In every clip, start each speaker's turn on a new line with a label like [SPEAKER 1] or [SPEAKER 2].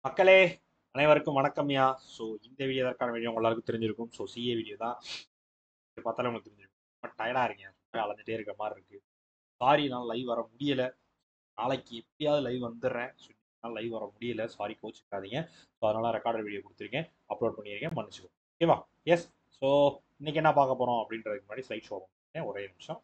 [SPEAKER 1] மக்களே அனைவருக்கும் வணக்கம்யா ஸோ இந்த வீடியோ எதற்கான வீடியோ உங்க எல்லாருக்கும் தெரிஞ்சிருக்கும் ஸோ சிஏ வீடியோ தான் இது பார்த்தாலும் உங்களுக்கு தெரிஞ்சிருக்கும் ரொம்ப டயர்டாக இருக்கேன் அலைஞ்சிட்டே இருக்கிற மாதிரி இருக்கு சாரி நான் லைவ் வர முடியல நாளைக்கு எப்படியாவது லைவ் வந்துடுறேன் ஸோ என்னால் லைவ் வர முடியல சாரி கோச்சிக்காதீங்க ஸோ அதனால ரெக்கார்டர் வீடியோ கொடுத்துருக்கேன் அப்லோட் பண்ணியிருக்கேன் மன்னிச்சுக்கோ ஓகேவா எஸ் ஸோ இன்னைக்கு என்ன பார்க்க போகிறோம் அப்படின்றதுக்கு முன்னாடி ஸ்லைட் ஷோ ஒரே நிமிஷம்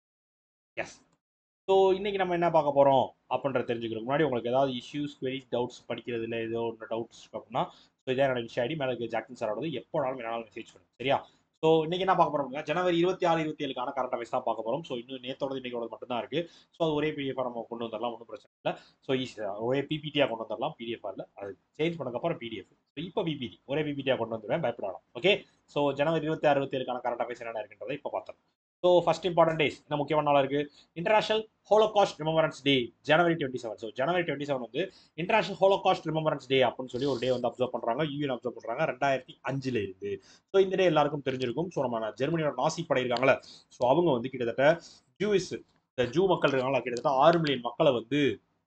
[SPEAKER 1] எஸ் ஸோ இன்னைக்கு நம்ம என்ன பார்க்க போகிறோம் அப்படின்றத தெரிஞ்சுக்கிறதுக்கு முன்னாடி உங்களுக்கு ஏதாவது இஷ்யூஸ் queries டவுட்ஸ் படிக்கிறதுல ஏதோ ஒன்று டவுட்ஸ் அப்படின்னா ஸோ இதான் என்னோட விஷயம் ஐடி மேலே இருக்க ஜாக்சன் சாரோடது எப்போனாலும் என்னாலும் மெசேஜ் பண்ணுங்க சரியா ஸோ இன்னைக்கு என்ன பார்க்க போறோம் அப்படின்னா ஜனவரி இருபத்தி ஆறு இருபத்தி ஏழுக்கான கரண்ட் அஃபேர்ஸ் தான் பார்க்க போகிறோம் ஸோ இன்னும் நேத்தோட இன்னைக்கோட மட்டும்தான் இருக்கு ஸோ அது ஒரே பிடிஎஃப் நம்ம கொண்டு வந்துடலாம் ஒன்றும் பிரச்சனை இல்லை ஸோ ஒரே பிபிடியாக கொண்டு வந்துடலாம் பிடிஎஃப் இல்லை அது சேஞ்ச் பண்ணக்கப்புறம் பிடிஎஃப் ஸோ இப்போ பிபிடி ஒரே பிபிடியாக கொண்டு வந்துடுவேன் பயப்படலாம் ஓகே ஸோ ஜனவரி இருபத்தி ஆறு இருபத்தி ஏழுக்கான கரண்ட் அஃபேர்ஸ் என்னென்ன இருக்குன்றதை இப்போ பார்த்தோம் ஸோ ஃபர்ஸ்ட் இம்பார்ட்டன்ட் டேஸ் என்ன முக்கியமான நாளாக இருக்கு International Holocaust Remembrance Day January twenty seven so January twenty seven வந்து இன்டர்நேஷனல் ஹோலோகாஸ்ட் ரிமம்பரன்ஸ் டே அப்படின்னு சொல்லி ஒரு டே வந்து அப்சர்வ் பண்றாங்க யூஎன் அப்சர்வ் பண்றாங்க ரெண்டாயிரத்தி அஞ்சுல இருந்து ஸோ இந்த டே எல்லாருக்கும் தெரிஞ்சிருக்கும் ஸோ நம்ம ஜெர்மனியோட நாசி படை இருக்காங்களே ஸோ அவங்க வந்து கிட்டத்தட்ட ஜூவிஸ் இந்த ஜூ மக்கள் இருக்காங்களா கிட்டத்தட்ட ஆறு மில்லியன் மக்களை வந்து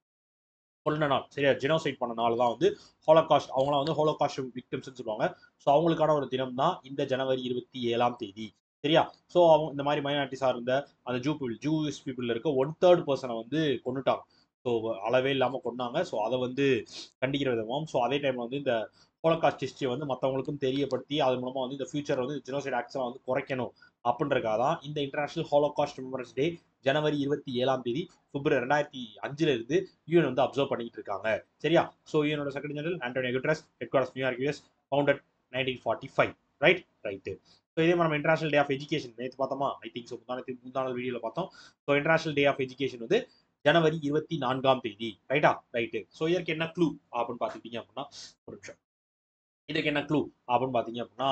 [SPEAKER 1] கொல்ல நாள் சரியா ஜெனோசைட் பண்ண நாள் தான் வந்து ஹோலோகாஸ்ட் அவங்களாம் வந்து ஹோலோகாஸ்ட் விக்டிம்ஸ்னு சொல்லுவாங்க ஸோ அவங்களுக்கான ஒரு தினம் தான் இந்த ஜனவரி இருபத்தி ஏழாம் தேதி சரியா ஸோ அவங்க இந்த மாதிரி மைனாரிட்டிஸாக இருந்த அந்த ஜூ பீப்புள் ஜூஸ் பீப்புளில் இருக்க ஒன் தேர்ட் பர்சனை வந்து கொண்டுட்டாங்க ஸோ அளவே இல்லாமல் கொண்டாங்க ஸோ அதை வந்து கண்டிக்கிற விதமாகவும் ஸோ அதே டைமில் வந்து இந்த ஹோலோகாஸ்ட் ஹிஸ்ட்ரியை வந்து மற்றவங்களுக்கும் தெரியப்படுத்தி அது மூலமாக வந்து இந்த ஃபியூச்சர் வந்து ஜெனோசைட் ஆக்ஷனை வந்து குறைக்கணும் அப்படின்றக்காக தான் இந்த இன்டர்நேஷனல் ஹோலோகாஸ்ட் ரிமம்பரன்ஸ் டே ஜனவரி இருபத்தி ஏழாம் தேதி பிப்ரவரி ரெண்டாயிரத்தி அஞ்சுல இருந்து யூஎன் வந்து அப்சர்வ் பண்ணிட்டு இருக்காங்க சரியா ஸோ யூஎனோட secretary general Antonio Guterres headquarters New York US founded nineteen forty five right right so இதே மாதிரி நம்ம இன்டர்நேஷனல் டே ஆஃப் எஜுகேஷன் நேற்று பார்த்தோமா ஐ திங்க் ஸோ முந்தானத்து முந்தான வீடியோவில் பார்த்தோம் so international day of education வந்து ஜனவரி இருபத்தி நான்காம் தேதி ரைட்டா ரைட்டு ஸோ இதற்கு என்ன க்ளூ அப்படின்னு பார்த்துக்கிட்டீங்க அப்படின்னா ஒரு நிமிஷம் இதுக்கு என்ன க்ளூ அப்படின்னு பார்த்தீங்க அப்படின்னா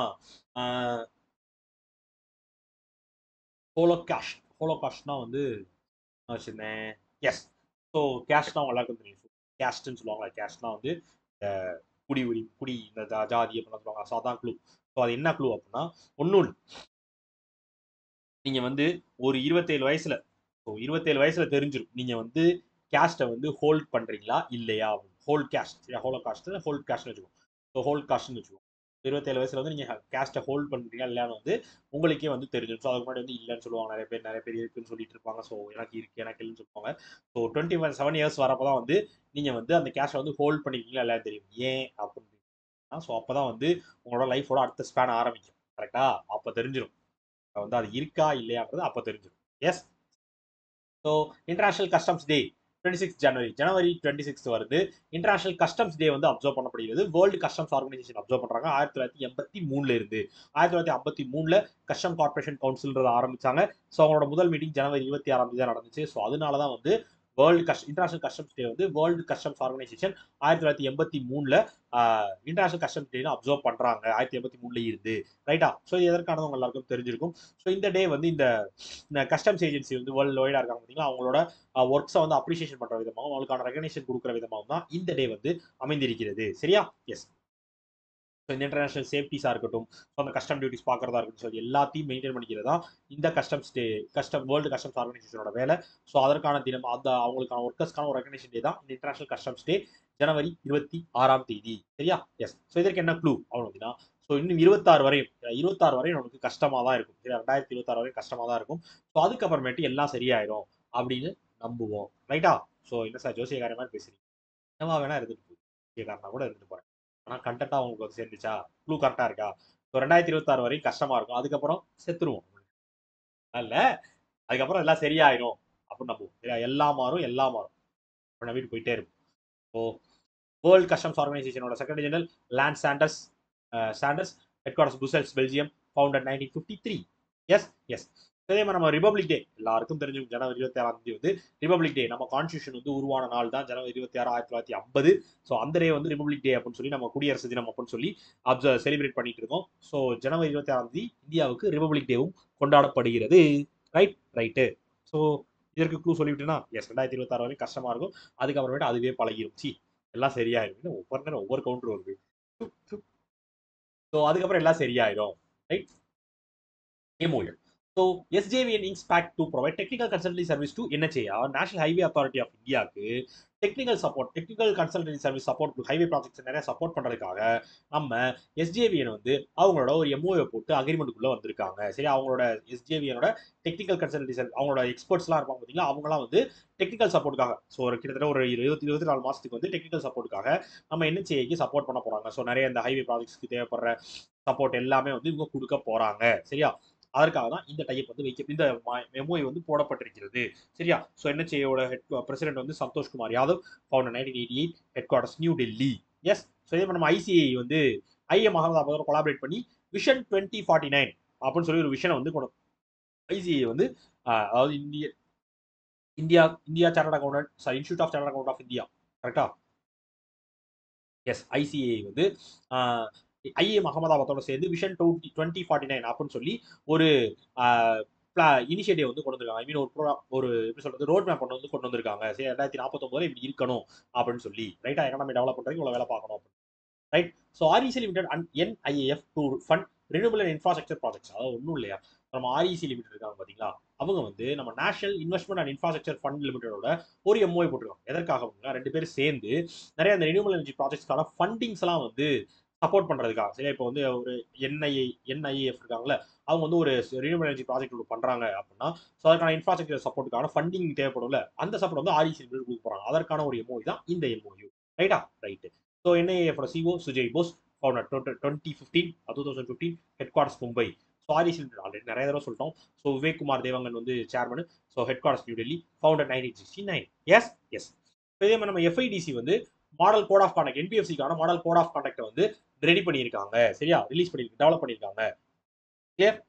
[SPEAKER 1] ஹோலோகாஸ்ட் ஹோலோகாஸ்ட்னா வந்து நான் வச்சிருந்தேன் எஸ் ஸோ கேஷ்னா அவங்க எல்லாருக்கும் தெரியும் கேஸ்ட்னு சொல்லுவாங்க கேஸ்ட்னா வந்து இந்த குடி உரி குடி இந்த ஜா- ஜாதி அப்படின்னு சொல்லுவாங்க ஸோ அதான் க்ளூ ஸோ அது என்ன க்ளூ அப்படின்னா ஒன்றும் நீங்கள் வந்து ஒரு இருபத்தேழு வயசுல ஸோ இருபத்தேழு வயசுல தெரிஞ்சிடும் நீங்கள் வந்து கேஸ்ட்டை வந்து ஹோல்ட் பண்ணுறீங்களா இல்லையா ஹோல்ட் கேஸ்ட் சரியா ஹோலோ காஸ்ட் ஹோல்ட் கேஸ்ட்னு வச்சுக்கோங்க ஸோ ஹோல்ட் காஸ்ட்னு வச்சுக்கோங்க இருபத்தேழு வயசுல வந்து நீங்கள் கேஸ்ட்டை ஹோல்ட் பண்ணுறீங்களா இல்லையான்னு வந்து உங்களுக்கே வந்து தெரிஞ்சிடும் ஸோ அதுக்கு முன்னாடி வந்து இல்லைன்னு சொல்லுவாங்க நிறைய பேர் நிறைய பேர் இருக்குன்னு சொல்லிட்டு இருப்பாங்க ஸோ எனக்கு இருக்கு எனக்கு இல்லைன்னு சொல்லுவாங்க so twenty one seven years வரப்போ தான் வந்து நீங்கள் வந்து அந்த கேஷை வந்து ஹோல்ட் பண்ணிருக்கீங்களா இல்லையா தெரியும் ஏன் அப்படின்னு ஸோ அப்போ தான் வந்து உங்களோட லைஃபோட அடுத்த ஸ்பேன் ஆரம்பிக்கும் கரெக்டா அப்போ தெரிஞ்சிடும் வந்து அது இருக்கா இல்லையான்றது அப்போ தெரிஞ்சிடும் yes so international customs day twenty six ஜனவரி ஜனவரி டுவெண்ட்டி சிக்ஸ் வருது இன்டர்நேஷனல் கஸ்டம்ஸ் டே வந்து அப்சர்வ் பண்ணப்படுகிறது வேர்ல்டு கஸ்டம்ஸ் ஆர்கனைசேஷன் அப்சர்வ் பண்றாங்க ஆயிரத்தி தொள்ளாயிரத்தி எண்பத்தி மூணுல இருந்து ஆயிரத்தி தொள்ளாயிரத்தி ஐம்பத்தி மூணுல கஸ்டம் கார்பரேஷன் கவுன்சில்ன்றத ஆரம்பிச்சாங்க ஸோ அவங்களோட முதல் மீட்டிங் ஜனவரி இருபத்தி ஆறாம் தேதி தான் நடந்துச்சு ஸோ அதனால தான் வந்து world cust international customs day வந்து வேர்ல்டு கஸ்டம்ஸ் ஆர்கனைசேஷன் ஆயிரத்தி தொள்ளாயிரத்தி எண்பத்தி மூணுல இன்டர்நேஷனல் கஸ்டம்ஸ் டேன்னு அப்சர்வ் பண்றாங்க ஆயிரத்தி எண்பத்தி மூணுல இருந்து ரைட்டா ஸோ இது எதற்கானது உங்க எல்லாருக்கும் தெரிஞ்சிருக்கும் ஸோ இந்த டே வந்து இந்த கஸ்டம்ஸ் ஏஜென்சி வந்து வேர்ல்டு வைடா இருக்காங்க பார்த்தீங்களா அவங்களோட ஒர்க்ஸை வந்து அப்ரிசியேஷன் பண்ற விதமாகவும் அவங்களுக்கான ரெகனேஷன் கொடுக்குற விதமாகவும் தான் இந்த டே வந்து அமைந்திருக்கிறது சரியா எஸ் ஸோ இந்த இன்டர்நேஷனல் சேஃப்டிஸாக இருக்கட்டும் ஸோ அந்த கஸ்டம் டியூட்டிஸ் பார்க்குறதா இருக்கட்டும் ஸோ எல்லாத்தையும் மெயின்டைன் பண்ணிக்கிறது தான் இந்த customs day custom world customs ஆர்கனைசேஷனோட வேலை ஸோ அதற்கான தினம் அந்த அவங்களுக்கான ஒர்க்கர்ஸ்க்கான ஒரு ரெகனேஷன் டே தான் இந்த இன்டர்நேஷனல் கஸ்டம்ஸ் டே ஜனவரி இருபத்தி ஆறாம் தேதி சரியா எஸ் ஸோ இதற்கு என்ன க்ளூ அவ்வளோ அப்படின்னா ஸோ இன்னும் இருபத்தாறு வரையும் இருபத்தாறு வரையும் நமக்கு கஷ்டமாக தான் இருக்கும் சரியா ரெண்டாயிரத்தி இருபத்தாறு வரையும் கஷ்டமாக தான் இருக்கும் ஸோ அதுக்கப்புறமேட்டு எல்லாம் சரியாயிரும் அப்படின்னு நம்புவோம் ரைட்டா ஸோ என்ன சார் ஜோசியக்கார மாதிரி பேசுறீங்க என்னவா வேணா இருந்துட்டு போகுது ஜோசியக்காரனா கூட இருந்துட்டு போறேன் ஆனால் கண்டென்ட்டாக உங்களுக்கு வந்து சேர்ந்துச்சா க்ளூ கரெக்டாக இருக்கா ஸோ ரெண்டாயிரத்தி இருபத்தாறு வரையும் கஷ்டமாக இருக்கும் அதுக்கப்புறம் செத்துருவோம் அல்ல அதுக்கப்புறம் எல்லாம் சரியாயிரும் அப்படின்னு நம்புவோம் சரியா எல்லாம் மாறும் எல்லாம் மாறும் அப்படி நம்பிட்டு போயிட்டே இருக்கும் ஸோ வேர்ல்ட் கஸ்டம்ஸ் ஆர்கனைசேஷனோட secretary general land Sanders Sanders headquarters Brussels Belgium founded nineteen fifty three yes yes அதே மாதிரி நம்ம ரிபப்ளிக் டே எல்லாருக்கும் தெரிஞ்சு ஜனவரி இருபத்தி ஆறாம் தேதி வந்து ரிபப்ளிக் டே நம்ம கான்ஸ்டியூஷன் வந்து உருவான நாள் தான் ஜனவரி இருபத்தி ஆறு ஆயிரத்தி தொள்ளாயிரத்தி ஐம்பது ஸோ அந்த டே வந்து ரிபப்ளிக் டே அப்படின்னு சொல்லி நம்ம குடியரசு தினம் அப்படின்னு சொல்லி அப்சர்வ் செலிப்ரேட் பண்ணிட்டு இருக்கோம் ஸோ ஜனவரி இருபத்தி ஆறாம் தேதி இந்தியாவுக்கு ரிபப்ளிக் டேவும் கொண்டாடப்படுகிறது ரைட் ரைட்டு ஸோ இதற்கு க்ளூ சொல்லிவிட்டேன்னா எஸ் ரெண்டாயிரத்தி இருபத்தாறு வரைக்கும் கஷ்டமா இருக்கும் அதுக்கப்புறமேட்டு அதுவே பழகிரும் சி எல்லாம் சரியாயிரும் ஒவ்வொரு நேரம் ஒவ்வொரு கவுண்டர் வருது ஸோ அதுக்கப்புறம் எல்லாம் சரியாயிரும் right MOL so SJVN inks pact to provide technical consultancy service to NHA national highway authority of இந்தியாவுக்கு technical support technical consultancy service support highway projects நிறைய சப்போர்ட் பண்றதுக்காக நம்ம எஸ்ஜேவிஎன் வந்து அவங்களோட ஒரு எம்ஓஏ போட்டு அக்ரிமெண்ட்டுக்குள்ள வந்திருக்காங்க சரி அவங்களோட எஸ்ஜேவிஎனோட டெக்னிக்கல் கன்சல்டன்சி அவங்களோட எக்ஸ்பர்ட்ஸ்லாம் இருப்பாங்க பார்த்தீங்களா அவங்களாம் வந்து டெக்னிக்கல் சப்போர்ட்டுக்காக ஸோ ஒரு கிட்டத்தட்ட ஒரு இருபத்தி இருபத்தி நாலு மாசத்துக்கு வந்து டெக்னிக்கல் சப்போர்ட்டுக்காக நம்ம என்ஹெச்ஏக்கு சப்போர்ட் பண்ண போறாங்க ஸோ நிறைய இந்த ஹைவே ப்ராஜெக்ட்ஸ்க்கு தேவைப்படுற சப்போர்ட் எல்லாமே வந்து இவங்க கொடுக்க போறாங்க சரியா அதற்காக தான் இந்த டைப் வந்து வைக்க இந்த மெமோய் வந்து போடப்பட்டிருக்கிறது சரியா ஸோ என்ஹெச்ஏயோட ஹெட் பிரசிடென்ட் வந்து Santosh Kumar Yadav founder nineteen eighty eight headquarters new Delhi yes so இதே மாதிரி நம்ம ஐசிஐ வந்து ஐஎம் அகமதாபாதோட கொலாபரேட் பண்ணி விஷன் டுவெண்ட்டி ஃபார்ட்டி நைன் அப்படின்னு சொல்லி ஒரு விஷனை வந்து கொண்டு ஐசிஐ வந்து ஆஹ், அதாவது இந்திய India India chartered accountant sorry institute of chartered account of India கரெக்டா எஸ் ஐசிஐ வந்து ஐஎம் அகமதாபாத்தோட சேர்ந்து vision twenty twenty forty nine அப்படின்னு சொல்லி ஒரு இனிஷியேட்டிவ் வந்து கொண்டு வந்திருக்காங்க ஐ மீன் ஒரு ப்ரோ ஒரு எப்படி சொல்றது ரோட் மேப் கொண்டு வந்து கொண்டு வந்திருக்காங்க சரி ரெண்டாயிரத்தி நாற்பத்தொம்பதுல இப்படி இருக்கணும் அப்படின்னு சொல்லி ரைட்டா எக்கனாமி டெவலப் பண்றதுக்கு இவ்வளவு வேலை பார்க்கணும் right so REC limited and NIAF to fund renewable and infrastructure projects அதாவது ஒன்றும் இல்லையா நம்ம ஆர்இசி லிமிடெட் இருக்காங்க பாத்தீங்களா அவங்க வந்து நம்ம national investment and infrastructure fund லிமிடெடோட ஒரு எம்ஓஐ போட்டிருக்காங்க எதற்காக அப்படின்னா ரெண்டு பேரும் சேர்ந்து நிறைய அந்த ரினியூபிள் எனர்ஜி ப்ராஜெக்ட்ஸ்க்கான ஃபண்டிங்ஸ் எல்லாம் வந்து சப்போர்ட் பண்றதுக்காக சரியா இப்போ வந்து ஒரு என்ஐஏ என்ஐஏஎஃப் இருக்காங்கல்ல அவங்க வந்து ஒரு ரினியூபிள் எனர்ஜி ப்ராஜெக்ட் ஒன்று பண்றாங்க அப்படின்னா ஸோ அதற்கான இன்ஃப்ராஸ்ட்ரக்சர் சப்போர்ட்டுக்கான ஃபண்டிங் தேவைப்படும்ல அந்த சப்போர்ட் வந்து ஆர்இசி லிமிடெட் கொடுக்க போறாங்க அதற்கான ஒரு எம்ஓஐ தான் இந்த எம்ஓயு ரைட்டா right so NIAF CEO Sujay Bose founder twenty fifteen two thousand fifteen headquarters Mumbai so REC limited already நிறைய தடவை சொல்லிட்டோம் ஸோ விவேக் குமார் தேவங்கன் வந்து chairman so headquarters new Delhi founder nineteen sixty nine yes yes இதே மாதிரி நம்ம எஃப்ஐடிசி வந்து மாடல் கோட் ஆஃப் கான்டாக்ட் என்பிஎஃப்சிக்கான model code of contact வந்து ரெடி பண்ணியிருக்காங்க சரியா ரிலீஸ் பண்ணி டெவலப் பண்ணியிருக்காங்க clear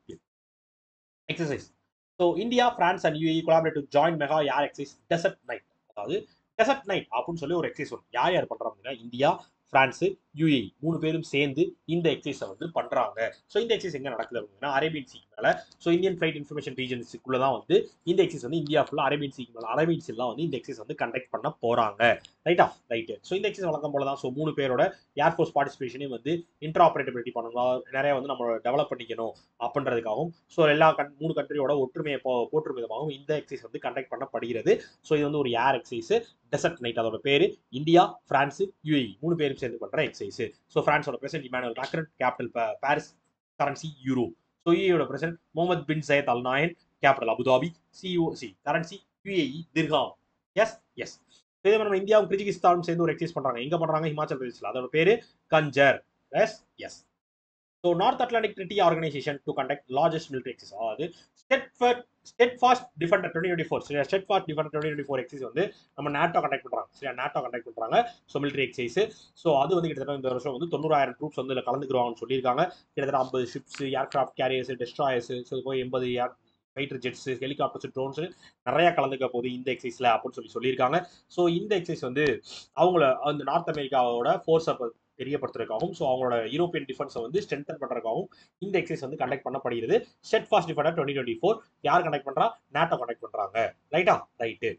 [SPEAKER 1] exercise so India France and UA collaborative join mega யார் எக்ஸசைஸ் டெசர்ட் நைட் அதாவது டெசர்ட் நைட் அப்படின்னு சொல்லி ஒரு எக்ஸசைஸ் ஒன்று யார் யார் பண்றாங்க அப்படின்னா இந்தியா பிரான்ஸ் யூஏ மூணு பேரும் சேர்ந்து இந்த எக்ஸசைஸை வந்து பண்றாங்க ஸோ இந்த எக்ஸசைஸ் எங்க நடக்குது அப்படின்னா அரேபியன் சீக்கு மேல ஸோ இந்தியன் ஃபிளைட் இன்ஃபர்மேஷன் ரீஜன்ஸுக்குள்ள தான் வந்து இந்த எக்ஸசைஸ் வந்து இந்தியா ஃபுல்லா அரேபியன் சீக்கு மேல அரேபியன் சீலாம் வந்து இந்த எக்ஸசைஸ் வந்து கண்டக்ட் பண்ண போறாங்க ரைட்டா ரைட்டு ஸோ இந்த எக்ஸசைஸ் வழக்கம் போல தான் ஸோ மூணு பேரோட ஏர்ஃபோர்ஸ் பார்ட்டிசிபேஷனையும் வந்து இன்டர் ஆப்ரேட்டபிலிட்டி பண்ணணும் நிறைய வந்து நம்ம டெவலப் பண்ணிக்கணும் அப்படின்றதுக்காகவும் ஸோ எல்லா கண் மூணு கண்ட்ரியோட ஒற்றுமையை போ போற்றும் விதமாகவும் இந்த எக்ஸசைஸ் வந்து கண்டக்ட் பண்ணப்படுகிறது ஸோ இது வந்து ஒரு ஏர் எக்ஸசைஸ் டெசர்ட் நைட் அதோட பேரு இந்தியா பிரான்ஸ் யூஏ மூணு பேரும் சேர்ந்து பண்ற எக்ஸசைஸ் ஸோ பிரான்ஸோட president Emmanuel Macron capital Paris currency euro so யூஏயோட president Mohamed bin Zayed al Nahyan capital Abu Dhabi சிஓசி currency UAE dirham yes yes இதே மாதிரி நம்ம இந்தியாவும் கிர்கிஸ்தானும் சேர்ந்து ஒரு எக்ஸசைஸ் பண்றாங்க எங்க பண்றாங்க ஹிமாச்சல் பிரதேஷ்ல அதோட பேரு கஞ்சர் yes yes so north Atlantic treaty organisation to conduct largest military exercise அதாவது stead steadfast defender twenty twenty four சரியா steadfast defender twenty twenty four exercise வந்து நம்ம நாட்டோ கண்டக்ட் பண்றாங்க சரியா நாட்டோ கண்டக்ட் பண்றாங்க ஸோ மிலிட்டரி எக்ஸைஸ் ஸோ அது வந்து கிட்டத்தட்ட இந்த வருஷம் வந்து தொண்ணூறாயிரம் ட்ரூப்ஸ் வந்து இதில் கலந்துக்குவாங்கன்னு சொல்லியிருக்காங்க கிட்டத்தட்ட ஐம்பது ships aircraft carriers destroyers so போய் எண்பது air fighter jets helicopters drones நிறைய கலந்துக்க போகுது இந்த எக்ஸைஸ்ல அப்படின்னு சொல்லி சொல்லியிருக்காங்க ஸோ இந்த எக்ஸைஸ் வந்து அவங்கள அந்த நார்த் அமெரிக்காவோட ஃபோர்ஸை தெரியப்படுத்துறதுக்காகவும் ஸோ அவங்களோட யூரோப்பியன் டிஃபென்ஸை வந்து ஸ்ட்ரென்தன் பண்ணுறதுக்காகவும் இந்த எக்ஸைஸ் வந்து கண்டக்ட் பண்ணப்படுகிறது steadfast defender twenty twenty four யார் கண்டக்ட் பண்ணுறா நாட்டோ கண்டக்ட் பண்ணுறாங்க ரைட்டா right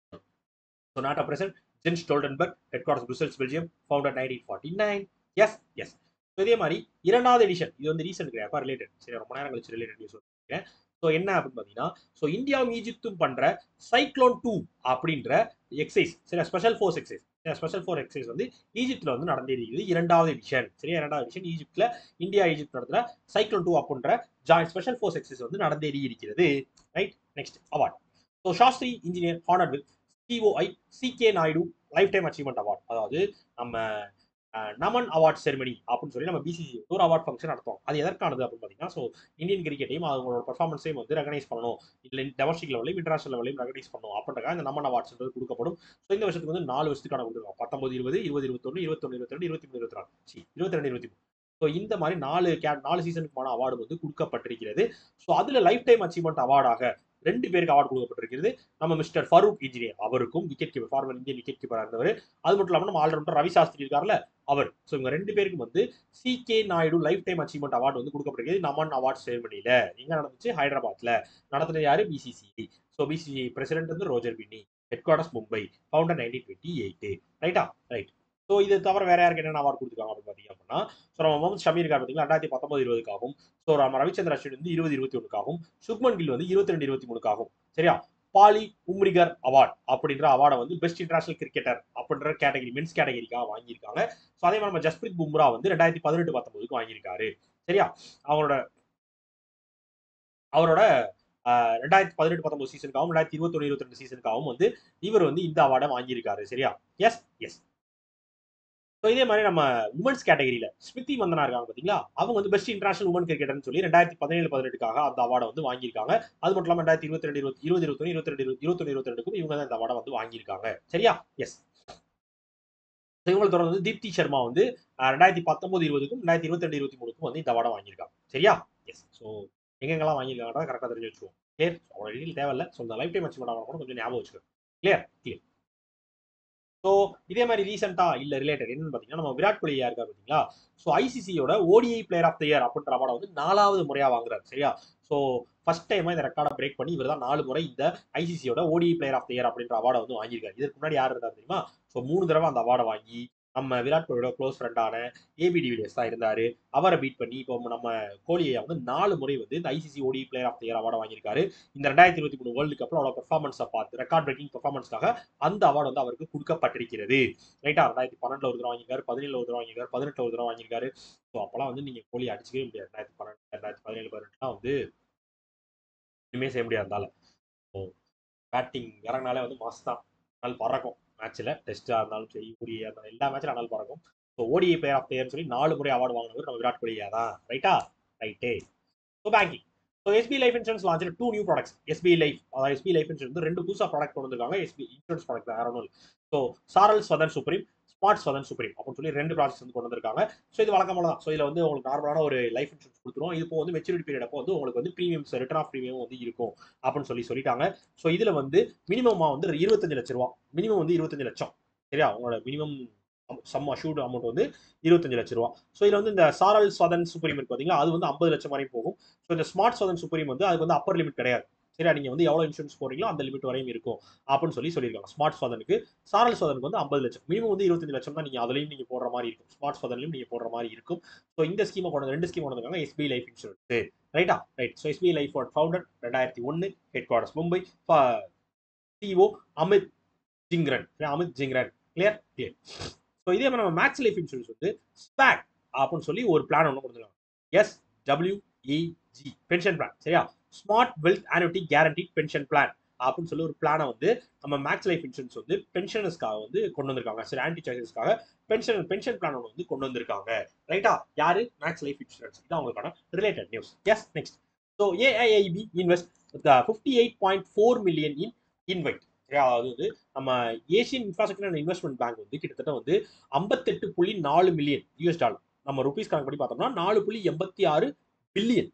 [SPEAKER 1] so NATO president Jens Stoltenberg headquarters Brussels Belgium founder nineteen forty nine yes yes இதே மாதிரி இரண்டாவது எடிஷன் இது வந்து ரீசெண்ட் கிடையாது ரிலேட்டட் சரி ரொம்ப நேரம் கழிச்சு ரிலேட்டட் நியூஸ் சொல்லியிருக்கேன் ஸோ என்ன அப்படின்னு பார்த்தீங்கன்னா ஸோ இந்தியாவும் ஈஜிப்தும் பண்ற சைக்ளோன் டூ அப்படின்ற எக்ஸைஸ் சரி special force exercise special force exercise வந்து ஈஜிப்ட்ல வந்து நடந்திருக்குது இரண்டாவது எடிஷன் சரியா இரண்டாவது எடிஷன் ஈஜிப்ட்ல இந்தியா ஈஜிப்ட் நடத்துற சைக்ளோன் டூ அப்படின்ற ஜாயிண்ட் ஸ்பெஷல் ஃபோர்ஸ் எக்ஸைஸ் வந்து நடந்தேறி இருக்கிறது right next award so Shastri Engineer honour with சிஓஐ C K Nayudu lifetime achievement award அதாவது நம்ம அஹ், நமன் அவார்ட் செரிமனி அப்படின்னு சொல்லி நம்ம பிசிசி ஒரு அவார்ட் ஃபங்க்ஷன் நடத்துவோம் அது எதற்கானது அப்படின்னு பார்த்தீங்கன்னா ஸோ இந்தியன் கிரிக்கெட்டையும் அவங்களோட பர்ஃபார்மன்ஸையும் வந்து ரெகனைஸ் பண்ணணும் இல்லை டொமஸ்டிக் லெவலையும் இன்டர்நேஷனல் லெவலையும் ரெகனைஸ் பண்ணணும் அப்படின்றக்காக இந்த நமன் அவார்ட்ஸ்ன்றது கொடுக்கப்படும் ஸோ இந்த வருஷத்துக்கு வந்து நாலு வருஷத்துக்கான கொடுத்துருக்கோம் பத்தொன்பது இருபது இருபது இருபத்தொன்று இருபத்தொன்று இருபத்தி இருபத்தி மூணு இருபத்தி நாலு சி இருபத்தி ரெண்டு இருபத்தி மூணு ஸோ இந்த மாதிரி நாலு கே நாலு சீசனுக்குமான அவார்டு வந்து கொடுக்கப்பட்டிருக்கிறது ஸோ அதில் லைஃப் டைம் அச்சீவ்மெண்ட் அவார்டாக ரெண்டு பேருக்கு அவார்டு கொடுக்கப்பட்டிருக்கிறது நம்ம மிஸ்டர் ஃபரூக் இன்ஜினியர் அவருக்கும் wicket keeper former Indian wicket கீப்பராக இருந்தவர் அது மட்டும் இல்லாமல் நம்ம ஆல்ரவுண்டர் ரவி சாஸ்திரி இருக்கார்ல அவர் ஸோ இவங்க ரெண்டு பேருக்கும் வந்து C K Nayudu lifetime achievement award வந்து கொடுக்கப்பட்டிருக்கிறது நமன் அவார்ட் செரிமனியில எங்க நடந்துச்சு ஹைதராபாத்ல நடத்துனது யாரு பிசிசி ஸோ பிசிசி பிரசிடென்ட் வந்து Roger Binny headquarters Mumbai founder nineteen twenty eight ரைட்டா ரைட் ஸோ இது தவிர வேற யாருக்கு என்னென்ன அவார்டு கொடுத்துருக்காங்க அப்படின்னு பார்த்தீங்க அப்படின்னா ஸோ நம்ம முகமது ஷமீர் கார் பார்த்தீங்கன்னா ரெண்டாயிரத்தி பத்தொன்பது இருபதுக்காகவும் ஸோ நம்ம ரவிச்சந்திர அஸ்வின் வந்து இருபது இருபத்தி ஒன்றுக்காகவும் சுக்மன் கில் வந்து இருபத்தி ரெண்டு இருபத்தி மூணுக்காகவும் சரியா பாலி உம்ரிகர் அவார்ட் அப்படின்ற அவார்டை வந்து பெஸ்ட் இன்டர்நேஷனல் கிரிக்கெட்டர் அப்படின்ற கேட்டகரி மென்ஸ் கேட்டகரிக்காக வாங்கியிருக்காங்க ஸோ அதே மாதிரி நம்ம ஜஸ்பிரித் பும்ரா வந்து ரெண்டாயிரத்தி பதினெட்டு பத்தொன்பதுக்கு வாங்கியிருக்காரு சரியா அவங்களோட அவரோட ஆஹ், ரெண்டாயிரத்தி பதினெட்டு பத்தொன்பது சீசனுக்காகவும் ரெண்டாயிரத்தி இருபத்தொன்னு இருபத்தி ரெண்டு சீசனுக்காகவும் வந்து இவர் வந்து இந்த அவார்டை வாங்கியிருக்காரு சரியா எஸ் எஸ் ஸோ இதே மாதிரி நம்ம உமன்ஸ் கேட்டகரியில ஸ்மிருதி மந்தனா இருக்காங்க பாத்தீங்களா அவங்க வந்து பெஸ்ட் இன்டர்நேஷனல் உமன் கிரிக்கெட்டர்னு சொல்லி ரெண்டாயிரத்தி பதினேழு பதினெட்டுக்காக அந்த அவார்டை வந்து வாங்கியிருக்காங்க அது மட்டும் இல்லாமல் ரெண்டாயிரத்தி இருபத்தி ரெண்டு இருபத்தி இருபது இருபத்தொன்று இருபத்தி ரெண்டு இருபத்தொன்று இருபத்தி ரெண்டுக்கும் இவங்க தான் இந்த அவார்டை வந்து வாங்கியிருக்காங்க சரியா எஸ் இவங்களை தொடர்ந்து வந்து தீப்தி சர்மா வந்து அஹ், ரெண்டாயிரத்தி பத்தொன்பது இருபதுக்கும் ரெண்டாயிரத்தி இருபத்தி ரெண்டு இருபத்தி மூணுக்கும் வந்து இந்த அவார்டை வாங்கியிருக்காங்க சரியா எஸ் ஸோ எங்கெங்கெல்லாம் வாங்கியிருக்காங்கன்னா கரெக்டாக தெரிஞ்சு வச்சுக்கோம் கிளியர் அவ்வளோ டீட்டெயில் தேவையில்ல ஸோ இந்த லைஃப் டைம் அச்சீவ்மெண்ட் ஆகணும் கொஞ்சம் ஞாபகம் வச்சுக்கோங்க கிளியர் கிளியர் ஸோ இதே மாதிரி ரீசெண்டா இல்ல ரிலேட்டட் என்னன்னு பாத்தீங்கன்னா நம்ம விராட் கோலி யார் இருக்காரு பாத்தீங்களா ஸோ ஐசிசியோட ODI player of the year அப்படின்ற அவார்டை வந்து நாலாவது முறையா வாங்குறாரு சரியா ஸோ ஃபர்ஸ்ட் டைமா இந்த ரெக்கார்டை பிரேக் பண்ணி இவர் தான் நாலு முறை இந்த ஐசிசியோட ODI player of the year அப்படின்ற அவார்டை வந்து வாங்கியிருக்காரு இதுக்கு முன்னாடி யார் இருந்தார் தெரியுமா ஸோ மூணு தடவை அந்த அவார்டை வாங்கி நம்ம விராட் கோலியோட க்ளோஸ் ஃப்ரெண்டான ஏபி டிவிலியர்ஸ் தான் இருந்தாரு அவரை பீட் பண்ணி இப்போ நம்ம கோலியை வந்து நாலு முறை வந்து இந்த ICC OD player of the year அவார்டை வாங்கியிருக்காரு இந்த ரெண்டாயிரத்தி இருபத்தி மூணு வேர்ல்டு கப்பில் அவரோட பெர்ஃபார்மன்ஸை பார்த்து ரெக்கார்ட் பிரேக்கிங் பெர்ஃபார்மன்ஸ்க்காக அந்த அவார்டு வந்து அவருக்கு கொடுக்கப்பட்டிருக்கிறது ரைட்டா ரெண்டாயிரத்தி பன்னெண்டுல ஒரு தடவை வாங்கியிருக்காரு பதினேழு ஒரு தடவை வாங்கியிருக்காரு பதினெட்டு ஒரு தடவை வாங்கியிருக்காரு ஸோ அப்போலாம் வந்து நீங்க கோலி அடிச்சுக்கவே முடியாது ரெண்டாயிரத்தி பன்னெண்டு ரெண்டாயிரத்தி பதினேழு பதினெட்டுலாம் வந்து இனிமே செய்ய முடியாதால ஸோ பேட்டிங் இறங்கினாலே வந்து மாஸ் தான் நாள் பறக்கும் மேட்ச்ல டெஸ்டா இருந்தாலும் சரி ஓடியா இருந்தாலும் எல்லா மேட்ச்ல நாள் பறக்கும் ஸோ ஓடிஐ பிளேயர் ஆஃப் இயர்னு சொல்லி நாலு முறை அவார்டு வாங்கினவர் நம்ம விராட் கோலியா தான் ரைட்டா ரைட்டே so banking so SB life insurance லான்ச்சில் two new products SB life அதாவது எஸ்பி லைஃப் இன்சூரன்ஸ் வந்து ரெண்டு புதுசாக ப்ராடக்ட் கொண்டு வந்திருக்காங்க எஸ்பி இன்சூரன்ஸ் ப்ராடக்ட் வேற ஒன்றும் so Saral Swadhan supreme smart Swadhan supreme அப்படின்னு சொல்லி ரெண்டு ப்ராடக்ட்ஸ் வந்து கொண்டு வந்திருக்காங்க ஸோ இது வழக்கமாக தான் ஸோ இதில் வந்து உங்களுக்கு நார்மலான ஒரு லைஃப் இன்சூரன்ஸ் கொடுத்துரும் இது இப்போ வந்து மெச்சூரிட்டி பீரியட் அப்போ வந்து உங்களுக்கு வந்து ப்ரீமியம்ஸ் ரிட்டர்ன் ஆஃப் ப்ரீமியம் வந்து இருக்கும் அப்படின்னு சொல்லி சொல்லிட்டாங்க ஸோ இதில் வந்து மினிமமாக வந்து இருபத்தஞ்சு லட்ச ரூபா மினிமம் வந்து இருபத்தஞ்சு லட்சம் சரியா உங்களோட மினிமம் சம் அஷூர்டு அமௌண்ட் வந்து இருபத்தஞ்சு லட்ச ரூபா ஸோ இதில் வந்து இந்த சாரல் சதன் சுப்ரீம் இருக்கு பார்த்தீங்களா அது வந்து ஐம்பது லட்சம் வரையும் போகும் ஸோ இந்த ஸ்மார்ட் சதன் சுப்ரீம் வந்து அதுக்கு வந்து அப்பர் லிமிட் கிடையாது சரியா நீங்க வந்து எவ்வளவு இன்சூரன்ஸ் போறீங்களோ அந்த லிமிட் வரையும் இருக்கும் அப்படின்னு சொல்லி சொல்லியிருக்காங்க ஸ்மார்ட் சோதனுக்கு சாரல் சோதனுக்கு வந்து ஐம்பது லட்சம் மினிமம் வந்து இருபத்தஞ்சு லட்சம் தான் நீங்க அதுலயும் நீங்க போடுற மாதிரி இருக்கும் ஸ்மார்ட் சோதனையும் நீங்க போடுற மாதிரி இருக்கும் ஸோ இந்த ஸ்கீமை கொண்டு வந்து ரெண்டு ஸ்கீம் கொண்டு வந்திருக்காங்க எஸ்பி லைஃப் இன்சூரன்ஸ் ரைட்டா right so SB life founder ரெண்டாயிரத்தி ஒன்று headquarters Mumbai CEO Amit Jhingran Amit Jhingran clear clear so இதே மாதிரி நம்ம மேக்ஸ் லைஃப் இன்சூரன்ஸ் வந்து ஸ்பேக் அப்படின்னு சொல்லி ஒரு பிளான் ஒன்று கொடுத்துருக்காங்க எஸ் டபிள்யூஇஜி பென்ஷன் பிளான் சரியா smart wealth annuity guarantee pension plan அப்படின்னு சொல்லி ஒரு பிளானை வந்து நம்ம மேக்ஸ் லைஃப் இன்சூரன்ஸ் வந்து பென்ஷனர்ஸ்க்காக வந்து கொண்டு வந்திருக்காங்க சரி ஆன்டி சார்ஜஸ்க்காக பென்ஷன் பென்ஷன் பிளான் ஒன்று வந்து கொண்டு வந்திருக்காங்க ரைட்டா யாரு மேக்ஸ் லைஃப் இன்சூரன்ஸ் இதான் அவங்களுக்கான related news yes next so AIIB invest fifty eight point four million in InvIT சரியா அதாவது வந்து நம்ம Asian infrastructure and investment bank வந்து கிட்டத்தட்ட வந்து ஐம்பத்தெட்டு புள்ளி நாலு மில்லியன் யூஎஸ் டாலர் நம்ம ருபீஸ் கணக்கு படி பார்த்தோம்னா நாலு புள்ளி எண்பத்தி ஆறு பில்லியன்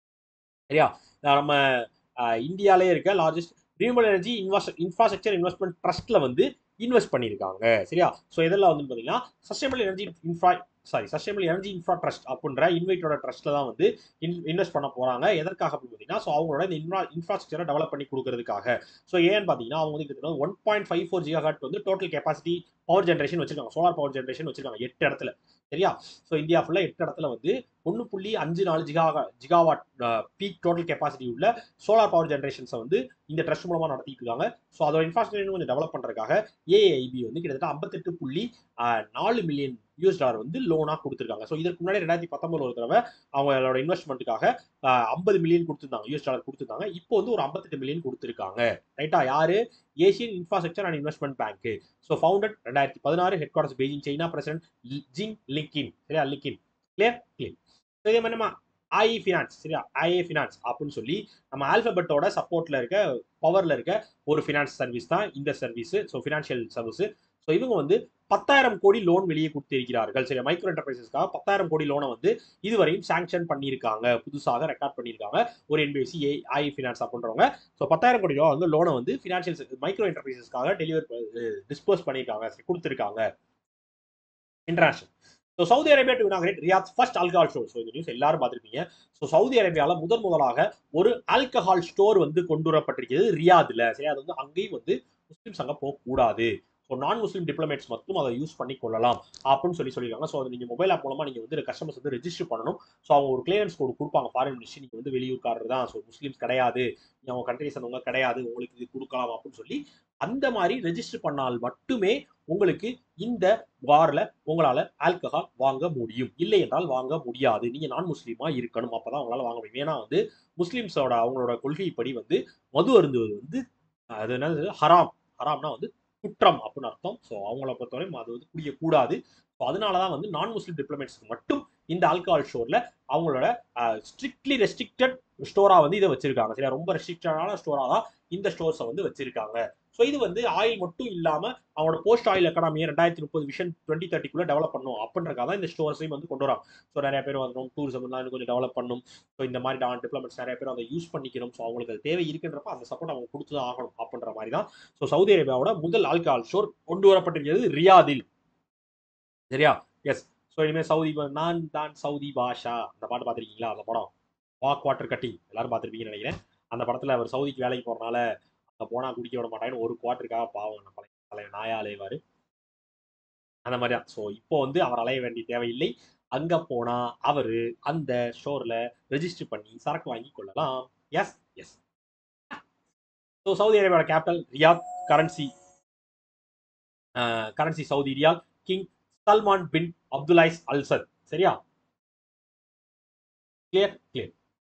[SPEAKER 1] சரியா நம்ம இந்தியாவிலே இருக்க largest renewal energy invest infrastructure investment ட்ரஸ்ட்ல வந்து இன்வெஸ்ட் பண்ணியிருக்காங்க சரியா ஸோ இதெல்லாம் வந்து பார்த்தீங்கன்னா sustainable energy infra sorry sustainable energy infra trust அப்படின்ற இன்வைட்டோட ட்ரஸ்ட்ல தான் வந்து இன்வெஸ்ட் பண்ண போறாங்க எதற்காக அப்படின்னு பார்த்தீங்கன்னா ஸோ அவங்களோட இந்த இன்ஃப்ரா இன்ஃப்ராஸ்ட்ரக்சரை டெவலப் பண்ணி கொடுக்கறதுக்காக ஸோ ஏன்னு பார்த்தீங்கன்னா அவங்க வந்து கிட்டத்தட்ட one point five four giga வந்து டோட்டல் கெப்பாசிட்டி பவர் ஜென்ரேஷன் வச்சிருக்காங்க சோலார் பவர் ஜென்ரேஷன் வச்சிருக்காங்க எட்டு இடத்துல சரியா ஸோ இந்தியா ஃபுல்லாக எட்டு இடத்துல வந்து ஒன்று புள்ளி அஞ்சு நாலு giga gigawatt peak total capacity உள்ள சோலார் பவர் ஜென்ரேஷன்ஸை வந்து இந்த ட்ரஸ்ட் மூலமாக நடத்திட்டு இருக்காங்க ஸோ அதோட இன்ஃப்ராஸ்ட்ரக்சர் கொஞ்சம் டெவலப் பண்ணுறதுக்காக ஏஐபி வந்து கிட்டத்தட்ட ஐம்பத்தெட்டு புள்ளி நாலு மில்லியன் யூஎஸ் டாலர் வந்து லோனாக கொடுத்துருக்காங்க ஸோ இதற்கு முன்னாடி ரெண்டாயிரத்தி பத்தொன்பது ஒரு தடவை அவங்களோட இன்வெஸ்ட்மெண்ட்டுக்காக ஐம்பது மில்லியன் கொடுத்துருந்தாங்க யூஎஸ் டாலர் கொடுத்துருந்தாங்க இப்போ வந்து ஒரு ஐம்பத்தெட்டு மில்லியன் கொடுத்துருக்காங்க ரைட்டா யாரு Asian infrastructure and investment bank so founded ரெண்டாயிரத்தி பதினாறு headquarters Beijing China president Jin Liqun சரியா லிங்கின் கிளியர் கிளியர் ஸோ இதே மாதிரி நம்ம ஐஇ ஃபினான்ஸ் சரியா ஐஏ ஃபினான்ஸ் அப்படின்னு சொல்லி நம்ம ஆல்பபெட்டோட சப்போர்ட்ல இருக்க பவர்ல இருக்க ஒரு ஃபினான்ஸ் சர்வீஸ் தான் இந்த service so financial service so இவங்க வந்து பத்தாயிரம் கோடி லோன் வெளியே கொடுத்திருக்கிறார்கள் சரி மைக்ரோ என்டர்பிரைசஸ்க்காக பத்தாயிரம் கோடி லோனை வந்து இதுவரையும் சாங்ஷன் பண்ணியிருக்காங்க புதுசாக ரெக்கார்ட் பண்ணியிருக்காங்க ஒரு என்பிஎஸ்சி ஏ ஐ ஃபினான்ஸ் அப்படின்றவங்க ஸோ பத்தாயிரம் கோடி ரூபா வந்து லோனை வந்து ஃபினான்ஷியல் மைக்ரோ என்டர்பிரைசஸ்க்காக டெலிவர் டிஸ்போஸ் பண்ணியிருக்காங்க கொடுத்துருக்காங்க international so Saudi Arabia to inaugurate Riyadh first alcohol store so இந்த நியூஸ் எல்லாரும் பார்த்துருப்பீங்க ஸோ சவுதி அரேபியாவில் முதன் முதலாக ஒரு ஆல்கஹால் ஸ்டோர் வந்து கொண்டு வரப்பட்டிருக்கிறது ரியாதுல சரி அது வந்து அங்கேயும் வந்து முஸ்லிம்ஸ் அங்கே போகக்கூடாது ஸோ நான் முஸ்லீம் டிப்ளமேட்ஸ் மட்டும் அதை யூஸ் பண்ணி கொள்ளலாம் அப்படின்னு சொல்லி சொல்லியிருக்காங்க ஸோ அது நீங்கள் மொபைல் ஆப் மூலமாக நீங்கள் வந்து கஸ்டமர்ஸ் வந்து ரெஜிஸ்டர் பண்ணணும் ஸோ அவங்க ஒரு கிளியரன்ஸ் கோடு கொடுப்பாங்க ஃபாரின் மினிஸ்ட்ரி நீங்கள் வந்து வெளியூர்காரர் தான் ஸோ முஸ்லீம்ஸ் கிடையாது நீங்க அவங்க கண்ட்ரி சேர்ந்தவங்க கிடையாது உங்களுக்கு இது கொடுக்கலாம் அப்படின்னு சொல்லி அந்த மாதிரி ரெஜிஸ்டர் பண்ணால் மட்டுமே உங்களுக்கு இந்த வாரில் உங்களால் ஆல்கஹால் வாங்க முடியும் இல்லை என்றால் வாங்க முடியாது நீங்கள் நான் முஸ்லீமாக இருக்கணும் அப்போ தான் உங்களால் வாங்க முடியும் ஏன்னா வந்து முஸ்லீம்ஸோட அவங்களோட கொள்கைப்படி வந்து மது அருந்துவது வந்து அது என்னது ஹராம் ஹராம்னா வந்து குற்றம் அப்படின்னு அர்த்தம் ஸோ அவங்கள பொறுத்தவரை அது வந்து குடிக்கக்கூடாது ஸோ அதனால தான் வந்து நான் முஸ்லீம் டிப்ளமேட்ஸ்க்கு மட்டும் இந்த ஆல்கஹால் ஸ்டோரில் அவங்களோட ஸ்ட்ரிக்ட்லி ரெஸ்ட்ரிக்டட் ஸ்டோராக வந்து இதை வச்சிருக்காங்க சரியா ரொம்ப ரெஸ்ட்ரிக்டடான ஸ்டோராக தான் இந்த ஸ்டோர்ஸை வந்து வச்சிருக்காங்க ஸோ இது வந்து ஆயில் மட்டும் இல்லாமல் அவங்களோட போஸ்ட் ஆயில் எக்கனாமியை ரெண்டாயிரத்தி முப்பது விஷன் டுவெண்ட்டி தேர்ட்டிக்குள்ளே டெவலப் பண்ணும் அப்படின்றக்காக தான் இந்த ஸ்டோர்ஸையும் வந்து கொண்டு வராங்க ஸோ நிறைய பேர் வரணும் டூரிசம் இன்னும் கொஞ்சம் டெவலப் பண்ணும் ஸோ இந்த மாதிரி டிப்ளமெண்ட்ஸ் நிறைய பேர் அதை யூஸ் பண்ணிக்கணும் ஸோ அவங்களுக்கு அது தேவை இருக்குன்றப்ப அந்த சப்போர்ட் அவங்க கொடுத்து தான் ஆகணும் அப்படின்ற மாதிரி தான் ஸோ சவுதி அரேபியாவோட முதல் ஆல்கஹால் ஸ்டோர் கொண்டு வரப்பட்டிருக்கிறது ரியாதில் சரியா எஸ் ஸோ இனிமேல் சவுதி நான் தான் சவுதி பாஷா அந்த பாட்டு பார்த்துருக்கீங்களா அந்த படம் வாக் வாட்டர் கட்டிங் எல்லாரும் பார்த்துருப்பீங்கன்னு நினைக்கிறேன் அந்த படத்தில் அவர் சவுதிக்கு வேலைக்கு போகிறனால அங்கே போனால் குடிக்க விட மாட்டாங்கன்னு ஒரு குவார்ட்டருக்காக பாவம் நம்ம பழைய பழைய நாயா அலைவார் அந்த மாதிரி தான் ஸோ இப்போ வந்து அவர் அலைய வேண்டிய தேவையில்லை அங்கே போனால் அவர் அந்த ஸ்டோரில் ரெஜிஸ்டர் பண்ணி சரக்கு வாங்கி கொள்ளலாம் எஸ் எஸ் ஸோ சவுதி அரேபியாவோட capital Riyadh currency currency Saudi riyal king Salman bin Abdulaziz Al Saud சரியா clear clear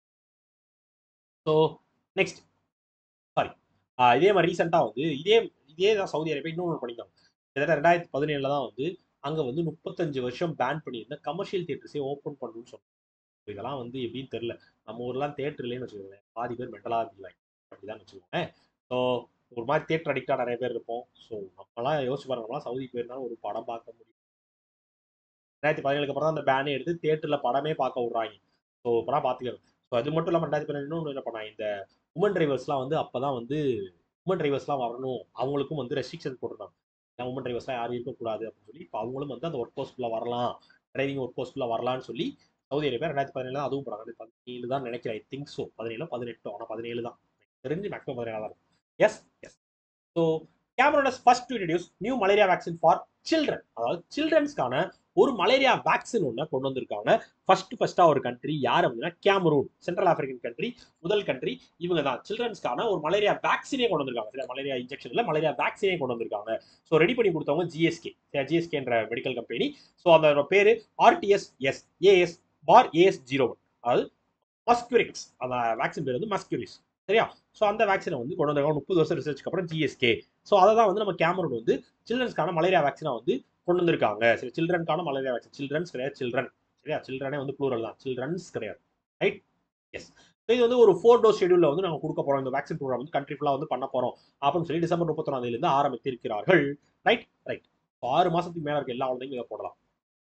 [SPEAKER 1] so next sorry இதே மாதிரி ரீசெண்டாக வந்து இதே இதே தான் சவுதி அரேபியா இன்னொன்று பண்ணியிருந்தாங்க கிட்டத்தட்ட ரெண்டாயிரத்தி பதினேழில் தான் வந்து அங்கே வந்து முப்பத்தஞ்சு வருஷம் பேன் பண்ணியிருந்த கமர்ஷியல் தியேட்டர்ஸே ஓப்பன் பண்ணணும்னு சொன்னாங்க இதெல்லாம் வந்து எப்படின்னு தெரில நம்ம ஊர்லாம் தேட்டர் இல்லைன்னு வச்சுக்கோங்களேன் பாதி பேர் மென்டலாக இருந்துக்கலாம் அப்படிதான் வச்சுக்கோங்க ஸோ ஒரு மாதிரி தேட்டர் அடிக்டாக நிறைய பேர் இருப்போம் ஸோ நம்மளாம் யோசிச்சு பாருங்க நம்மளாம் சவுதி போயிருந்தாலும் ஒரு படம் பார்க்க முடியும் ரெண்டாயிரத்தி பதினேழுக்கு அப்புறம் தான் அந்த பேனே எடுத்து தேட்டரில் படமே பார்க்க விட்றாங்க ஸோ இப்போலாம் பார்த்துக்கணும் ஸோ அது மட்டும் இல்லாமல் ரெண்டாயிரத்தி பதினேழு இன்னொன்று என்ன பண்ணாங்க இந்த உமன் டிரைவர்ஸ்லாம் வந்து அப்போ தான் வந்து உமன் டிரைவர்ஸ்லாம் வரணும் அவங்களுக்கும் வந்து ரெஸ்ட்ரிக்ஷன் போட்டிருந்தாங்க ஏன் உமன் டிரைவர்ஸ்லாம் யாரும் இருக்கக்கூடாது அப்படின்னு சொல்லி இப்போ அவங்களும் வந்து அந்த ஒர்க் போஸ்ட்குள்ளே வரலாம் டிரைவிங் ஒர்க் போஸ்ட்குள்ளே வரலாம்னு சொல்லி சவுதி அரேபியா ரெண்டாயிரத்தி பதினேழு தான் அதுவும் போனாங்க பதினேழு தான் நினைக்கிறேன் ஐ திங்க் ஸோ பதினேழு பதினெட்டு ஆனால் பதினேழு தான் தெரிஞ்சு மேக்ஸிமம் பதினேழு தான் இருக்கும் yes yes so Cameroon first to introduce new malaria vaccine for children அதாவது சில்ட்ரன்ஸ்க்கான ஒரு மலேரியா வேக்சின் ஒன்று கொண்டு வந்திருக்காங்க ஃபர்ஸ்ட் ஃபர்ஸ்டா ஒரு கண்ட்ரி யார் அப்படின்னா கேமரூன் சென்ட்ரல் ஆப்பிரிக்கன் கண்ட்ரி முதல் கண்ட்ரி இவங்க தான் சில்ட்ரன்ஸ்க்கான ஒரு மலேரியா வேக்சினே கொண்டு வந்திருக்காங்க சரியா மலேரியா இன்ஜெக்ஷன்ல மலேரியா வேக்சினே கொண்டு வந்திருக்காங்க ஸோ ரெடி பண்ணி கொடுத்தவங்க ஜிஎஸ்கே ஜிஎஸ்கேன்ற மெடிக்கல் கம்பெனி ஸோ அதோட பேரு ஆர்டிஎஸ் எஸ் ஏஎஸ் பார் ஏஎஸ் ஜீரோ ஒன் அதாவது மஸ்குரிக்ஸ் அந்த வேக்சின் பேர் வந்து மஸ்குரிக்ஸ் சரியா ஸோ அந்த வேக்சினை வந்து கொண்டு வந்திருக்காங்க முப்பது வருஷம் ரிசர்ச்க்கு அப்புறம் ஜிஎஸ்கே ஸோ அதை தான் வந்து நம்ம கேமரூன் வந்து சில்ட்ரன்ஸ்க்கான மலேரியா வேக்சினை வந்து கொண்டு வந்திருக்காங்க சரி சில்ட்ரனுக்கான மலேரியா வேக்சின் சில்ட்ரன்ஸ் கிடையாது சில்ட்ரன் சரியா சில்ட்ரனே வந்து ப்ளூரல் தான் சில்ட்ரன்ஸ் கிடையாது ரைட் எஸ் ஸோ இது வந்து ஒரு ஃபோர் டோஸ் ஷெடியூலில் வந்து நாங்கள் கொடுக்க போகிறோம் இந்த வேக்சின் ப்ரோக்ராம் வந்து கண்ட்ரி ஃபுல்லாக வந்து பண்ண போகிறோம் அப்படின்னு சொல்லி டிசம்பர் முப்பத்தொன்னாம் தேதியிலிருந்து ஆரம்பித்திருக்கிறார்கள் ரைட் ரைட் ஸோ ஆறு மாதத்துக்கு மேலே இருக்க எல்லா குழந்தைங்களும் இதை போடலாம்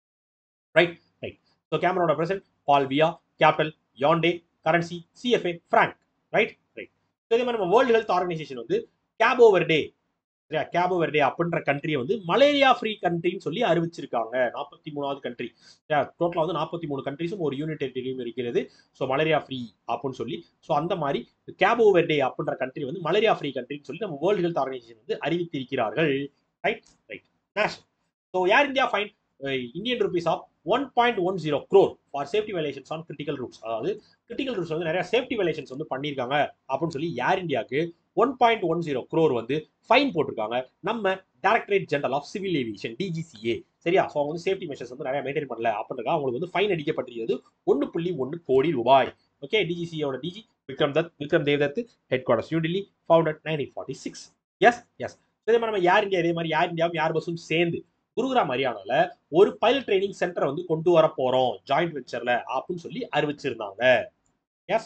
[SPEAKER 1] ரைட் ரைட் ஸோ கேமரோட president Paul Biya capital Yaounde currency CFA franc right right so இதே மாதிரி நம்ம வேர்ல்டு ஹெல்த் ஆர்கனைசேஷன் வந்து கேபோ வெர்டே சரியா கேபோ வெர்டே அப்படின்ற கண்ட்ரியை வந்து மலேரியா ஃப்ரீ கண்ட்ரின்னு சொல்லி அறிவிச்சிருக்காங்க நாற்பத்தி மூணாவது கண்ட்ரி டோட்டலாக வந்து நாற்பத்தி மூணு கண்ட்ரிஸும் ஒரு யூனிட் டெரிட்டரியும் இருக்கிறது ஸோ மலேரியா ஃப்ரீ அப்படின்னு சொல்லி ஸோ அந்த மாதிரி கேபோ வெர்டே அப்படின்ற கண்ட்ரி வந்து மலேரியா ஃப்ரீ கண்ட்ரின்னு சொல்லி நம்ம வேர்ல்டு ஹெல்த் ஆர்கனைசேஷன் வந்து அறிவித்திருக்கிறார்கள் ரைட் ரைட் நேஷனல் ஸோ யார் India fine Indian rupees of one point one zero crore for safety violations on critical routes அதாவது கிரிட்டிக்கல் ரூட்ஸ் வந்து நிறைய சேஃப்டி வயலேஷன்ஸ் வந்து பண்ணியிருக்காங்க அப்படின்னு சொல்லி ஏர் இந்தியாவுக்கு one point one zero crore வந்து ஃபைன் போட்டிருக்காங்க நம்ம directorate general of civil aviation DGCA சரியா ஸோ அவங்க வந்து சேஃப்டி மெஷர்ஸ் வந்து நிறைய மெயின்டைன் பண்ணல அப்படின்றா அவங்களுக்கு வந்து ஃபைன் அடிக்கப்பட்டிருக்கிறது ஒன்று புள்ளி ஒன்று கோடி ரூபாய் okay டிஜிசியோட DG Vikram Dutt Vikram Devdutt headquarters new Delhi founded nineteen forty six yes yes இதே மாதிரி நம்ம யார் இந்தியா இதே மாதிரி யார் இந்தியாவும் யார் பஸ்ஸும் சேர்ந்து குருகிராம் ஹரியானால ஒரு பைலட் ட்ரைனிங் சென்டரை வந்து கொண்டு வர போறோம் ஜாயிண்ட் வெஞ்சர்ல அப்படின்னு சொல்லி அறிவிச்சிருந்தாங்க yes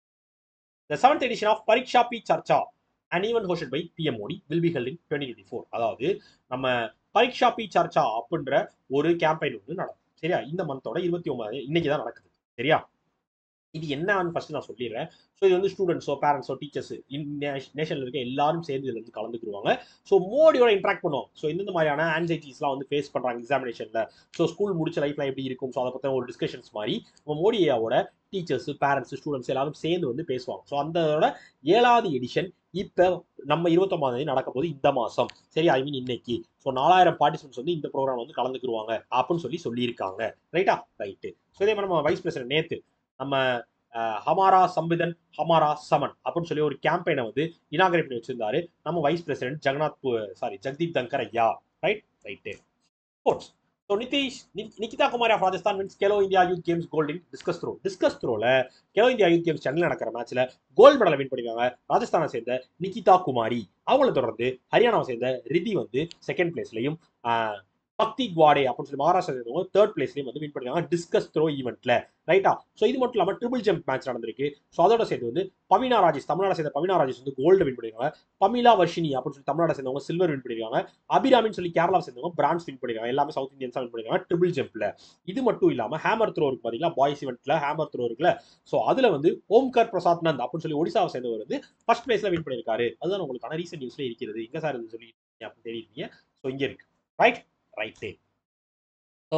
[SPEAKER 1] the seventh edition of Pariksha Pe Charcha and even hosted by PM Modi will be held in twenty twenty four அதாவது நம்ம பரீட்சா பி சர்ச்சா அப்படின்ற ஒரு கேம்பெயின் வந்து நடக்கும் சரியா இந்த மந்தோட இருபத்தி ஒன்பது இன்னைக்கு தான் நடக்குது சரியா இது என்னன்னு ஃபர்ஸ்ட் நான் சொல்லிடுறேன் ஸோ இது வந்து ஸ்டூடெண்ட்ஸோ பேரண்ட்ஸோ டீச்சர்ஸ் நேஷனில் இருக்க எல்லாரும் சேர்ந்து இதில் வந்து கலந்துக்குருவாங்க ஸோ மோடியோட இன்ட்ராக்ட் பண்ணுவோம் ஸோ இந்த மாதிரியான ஆன்சைட்டிஸ்லாம் வந்து ஃபேஸ் பண்ணுறாங்க எக்ஸாமினேஷனில் ஸோ ஸ்கூல் முடிச்ச லைஃப்லாம் எப்படி இருக்கும் ஸோ அதை பற்றின ஒரு டிஸ்கஷன்ஸ் மாதிரி நம்ம மோடியாவோட டீச்சர்ஸ் பேரண்ட்ஸ் ஸ்டூடெண்ட்ஸ் எல்லாரும் சேர்ந்து வந்து பேசுவாங்க ஸோ அந்தோட ஏழாவது எடிஷன் இப்போ நம்ம இருபத்தொம்பதாம் தேதி நடக்க போது இந்த மாதம் சரி ஐ மீன் இன்னைக்கு ஸோ நாலாயிரம் பார்ட்டிசிபென்ட்ஸ் வந்து இந்த ப்ரோக்ராம் வந்து கலந்துக்குருவாங்க அப்படின்னு சொல்லி சொல்லியிருக்காங்க ரைட்டா ரைட்டு ஸோ இதே மாதிரி நம்ம வைஸ் பிரசிடென்ட் நேத்து நம்ம அஹ், ஹமாரா சம்பிதன் ஹமாரா சமன் அப்படின்னு சொல்லி ஒரு கேம்பெயினை வந்து இனாகரேட் பண்ணி வச்சிருந்தாரு நம்ம vice president Jagannath sorry Jagdeep Dhankhar ஐயா right right sports so Nitish நி- Nikita Kumari of Rajasthan means Khelo India youth games கோல்டின் டிஸ்கஸ் த்ரோ டிஸ்கஸ் த்ரோல கேலோ இந்தியா யூத் கேம்ஸ் சென்னையில் நடக்கிற மேட்ச்ல கோல்டு மெடலை வின் பண்ணிருக்காங்க ராஜஸ்தானை சேர்ந்த நிகிதா குமாரி அவங்கள தொடர்ந்து ஹரியானாவை சேர்ந்த ரிதி வந்து செகண்ட் பிளேஸ்லையும் பக்தி குவாடே அப்படின்னு சொல்லி மகாராஷ்டிரா சேர்ந்தவங்க தேர்ட் பிளேஸ்லையும் வந்து வின் பண்ணிருக்காங்க டிஸ்கஸ் த்ரோ ஈவெண்ட்ல ரைட்டா ஸோ இது மட்டும் இல்லாமல் ட்ரிபிள் ஜம்ப் மேட்ச் நடந்திருக்கு ஸோ அதோட சேர்த்து வந்து பவினா ராஜேஷ் தமிழ்நாடு சேர்ந்த பவினா ராஜேஷ் வந்து கோல்டு வின் பண்ணிருக்காங்க பமிலா வர்ஷினி அப்படின்னு சொல்லி தமிழ்நாடு சேர்ந்தவங்க சில்வர் வின் பண்ணிருக்காங்க அபிராமின்னு சொல்லி கேரளா சேர்ந்தவங்க பிரான்ஸ் வின் பண்ணிருக்காங்க எல்லாமே சவுத் இந்தியன்ஸா வின் பண்ணிருக்காங்க ட்ரிபிள் ஜம்ப்ல இது மட்டும் இல்லாம ஹேமர் த்ரோ இருக்கு பாத்தீங்களா பாய்ஸ் இவெண்ட்ல ஹேமர் த்ரோ இருக்குல்ல ஸோ அதுல வந்து ஓம்கர் பிரசாத் நந்த் அப்படின்னு சொல்லி ஒடிசாவை சேர்ந்தவர் வந்து ஃபர்ஸ்ட் பிளேஸ்ல வின் பண்ணிருக்காரு அதுதான் உங்களுக்கான ரீசெண்ட் நியூஸ்ல இருக்கிறது எங்க சார் இது சொல்லி அப்படின்னு தெரியுறீங்க ஸோ இங்க இருக்கு ரைட் ரைட்டு ஸோ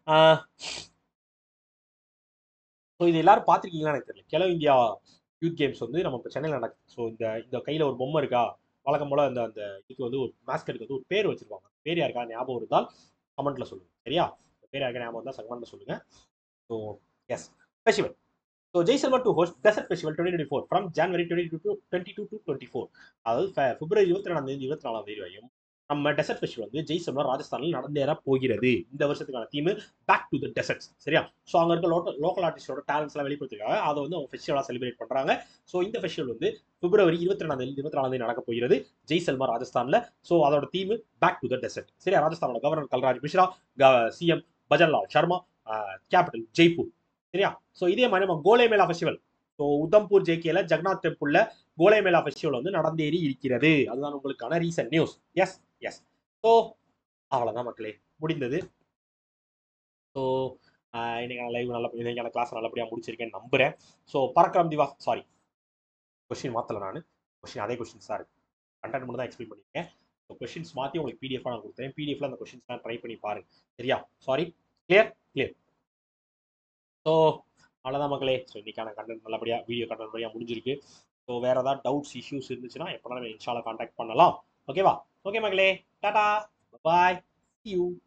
[SPEAKER 1] ஸோ இது எல்லாரும் பார்த்துருக்கீங்களா எனக்கு தெரியல கிலோ இந்தியா யூத் கேம்ஸ் வந்து நம்ம இப்போ சென்னையில் நடக்குது ஸோ இந்த இந்த கையில் ஒரு பொம்மை இருக்கா வழக்கம் போல் அந்த அந்த இதுக்கு வந்து ஒரு மாஸ்கட்டுக்கு வந்து ஒரு பேர் வச்சிருப்பாங்க பேர் யாருக்கா ஞாபகம் இருந்தால் கமெண்ட்ல சொல்லுங்க சரியா இந்த பேர் யாருக்கா ஞாபகம் இருந்தால் கமெண்ட்ல சொல்லுங்க so yes festival so Jaisalmer to host desert festival twenty twenty four from January twenty two twenty two to twenty four அதாவது ஃபெ- பிப்ரவரி இருபத்தி ரெண்டாம் தேதி இருபத்தி நாலாம் தேதி வரையும் நம்ம டெசர்ட் ஃபெஸ்டிவல் வந்து ஜெய்சல்மர் ராஜஸ்தானில் நடந்தேற போகிறது இந்த வருஷத்துக்கான theme back to the deserts சரியா ஸோ அங்கே இருக்க லோக்கல் லோக்கல் ஆர்டிஸ்டோட டேலண்ட்ஸ்லாம் வெளிப்படுத்திருக்காங்க அதை வந்து அவங்க ஃபெஸ்டிவலாக செலிப்ரேட் பண்ணுறாங்க ஸோ இந்த ஃபெஸ்டிவல் வந்து பிப்ரவரி இருபத்தி ரெண்டாம் தேதி இருபத்தி நாலாம் தேதி நடக்க போகிறது ஜெய்சல்மர் ராஜஸ்தானில் ஸோ அதோட theme back to the desert சரியா ராஜஸ்தானோட governor Kalraj Mishra CM Bhajanlal Sharma capital Jaipur சரியா ஸோ இதே மாதிரி நம்ம கோலே மேலா ஃபெஸ்டிவல் ஸோ உதம்பூர் ஜேகேல ஜெகநாத் டெம்பிள்ல கோலே மேலா ஃபெஸ்டிவல் வந்து நடந்தேறி இருக்கிறது அதுதான் உங்களுக்கான recent news yes yes so அவ்வளோதான் மக்களே முடிந்தது ஸோ இன்னைக்கான லைவ் நல்ல இன்னைக்கான கிளாஸ் நல்லபடியாக முடிச்சிருக்கேன்னு நம்புறேன் so Parakram Diwas sorry question மாற்றல நான் கொஸ்டின் அதே கொஸ்டின்ஸ் தான் இருக்கு கண்டென்ட் மட்டும் தான் எக்ஸ்பிளைன் பண்ணியிருக்கேன் ஸோ கொஸ்டின்ஸ் மாற்றி உங்களுக்கு பிடிஎஃபாக நான் கொடுத்தேன் பிடிஎஃப்ல அந்த கொஸ்டின்ஸ்லாம் ட்ரை பண்ணி பாருங்க சரியா சாரி கிளியர் கிளியர் ஸோ அவ்வளோதான் மக்களே ஸோ இன்னைக்கான கண்டென்ட் நல்லபடியாக வீடியோ கண்டென்ட் நல்லபடியாக முடிஞ்சிருக்கு ஸோ வேறு ஏதாவது டவுட்ஸ் இஷ்யூஸ் இருந்துச்சுன்னா எப்போனாலும் இன்ஷால காண்டாக்ட் பண்ணலாம் ஓகேவா ஓகே மக்களே டாடா பாய் யூ